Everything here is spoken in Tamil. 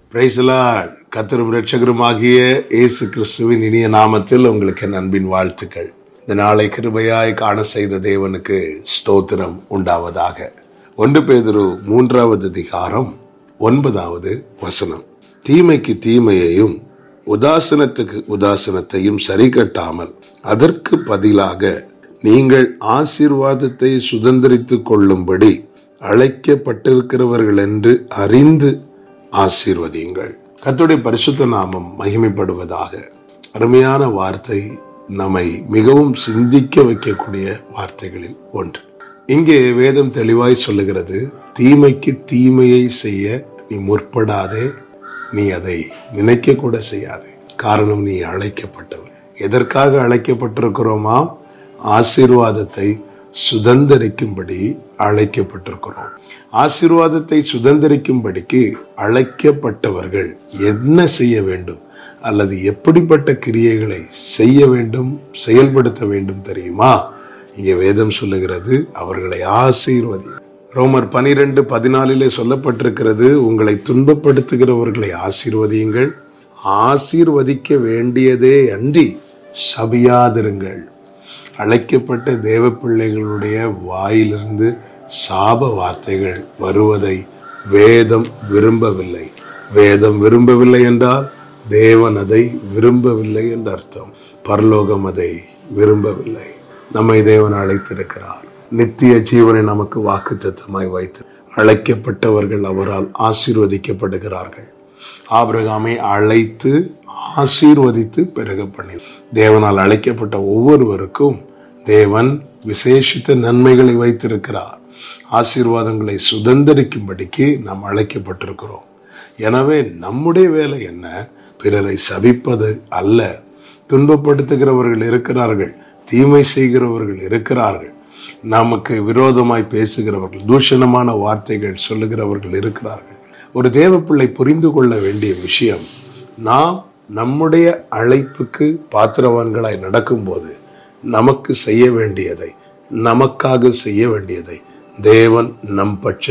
பிரைசலாட் கத்தரும் ரட்சகருமாகிய இயேசு கிறிஸ்துவின் இனிய நாமத்தில் உங்களுக்கு என் அன்பின் வாழ்த்துக்கள் இந்த நாளை கிருபையாய் காண செய்த தேவனுக்கு ஸ்தோத்திரம் உண்டாவதாக ஒன்று பேதுரு மூன்றாவது அதிகாரம் ஒன்பதாவது வசனம் தீமைக்கு தீமையையும் உதாசனத்துக்கு உதாசனத்தையும் சரி கட்டாமல் அதற்கு பதிலாக நீங்கள் ஆசீர்வாதத்தை சுதந்திரித்துக் கொள்ளும்படி அழைக்கப்பட்டிருக்கிறவர்கள் என்று அறிந்து ஆசீர்வதியுங்கள் கர்த்தருடைய பரிசுத்த நாமம் மகிமைப்படுவதாக அருமையான வார்த்தை நம்மை மிகவும் சிந்திக்க வைக்கக்கூடிய வார்த்தைகளில் ஒன்று இங்கே வேதம் தெளிவாய் சொல்லுகிறது தீமைக்கு தீமையை செய்ய நீ முற்படாதே நீ அதை நினைக்க கூட செய்யாதே காரணம் நீ அழைக்கப்பட்டவன் எதற்காக அழைக்கப்பட்டிருக்கிறோமா ஆசீர்வாதத்தை சுதந்திரிக்கும்படி அழைக்கப்பட்டிருக்கிறோம் ஆசீர்வாதத்தை சுதந்திரிக்கும்படிக்கு அழைக்கப்பட்டவர்கள் என்ன செய்ய வேண்டும் அல்லது எப்படிப்பட்ட கிரியைகளை செய்ய வேண்டும் செயல்படுத்த வேண்டும் தெரியுமா இங்கே வேதம் சொல்லுகிறது அவர்களை ஆசீர்வதி ரோமர் பனிரெண்டு பதினாலிலே சொல்லப்பட்டிருக்கிறது உங்களை துன்பப்படுத்துகிறவர்களை ஆசீர்வதியுங்கள் ஆசீர்வதிக்க வேண்டியதே அன்றி சபியாதிருங்கள் அழைக்கப்பட்ட தேவ பிள்ளைகளுடைய வாயிலிருந்து சாப வார்த்தைகள் வருவதை வேதம் விரும்பவில்லை வேதம் விரும்பவில்லை என்றால் தேவன் அதை விரும்பவில்லை என்று அர்த்தம் பரலோகம் அதை விரும்பவில்லை நம்மை தேவன் அழைத்திருக்கிறார் நித்திய ஜீவனை நமக்கு வாக்கு தத்தமாய் வைத்து அழைக்கப்பட்டவர்கள் அவரால் ஆசீர்வதிக்கப்படுகிறார்கள் ஆபிரகாமை அழைத்து ஆசீர்வதித்து பெருக பண்ணி தேவனால் அழைக்கப்பட்ட ஒவ்வொருவருக்கும் தேவன் விசேஷித்த நன்மைகளை வைத்திருக்கிறார் ஆசீர்வாதங்களை சுதந்திரிக்கும்படிக்கு நாம் அழைக்கப்பட்டிருக்கிறோம் எனவே நம்முடைய வேலை என்ன பிறரை சபிப்பது அல்ல துன்பப்படுத்துகிறவர்கள் இருக்கிறார்கள் தீமை செய்கிறவர்கள் இருக்கிறார்கள் நமக்கு விரோதமாய் பேசுகிறவர்கள் தூஷணமான வார்த்தைகள் சொல்லுகிறவர்கள் இருக்கிறார்கள் ஒரு தேவ பிள்ளை புரிந்து கொள்ள வேண்டிய விஷயம் நாம் நம்முடைய அழைப்புக்கு பாத்திரவான்களாய் நடக்கும்போது நமக்கு செய்ய வேண்டியதை நமக்காக செய்ய வேண்டியதை தேவன் நம் பட்ச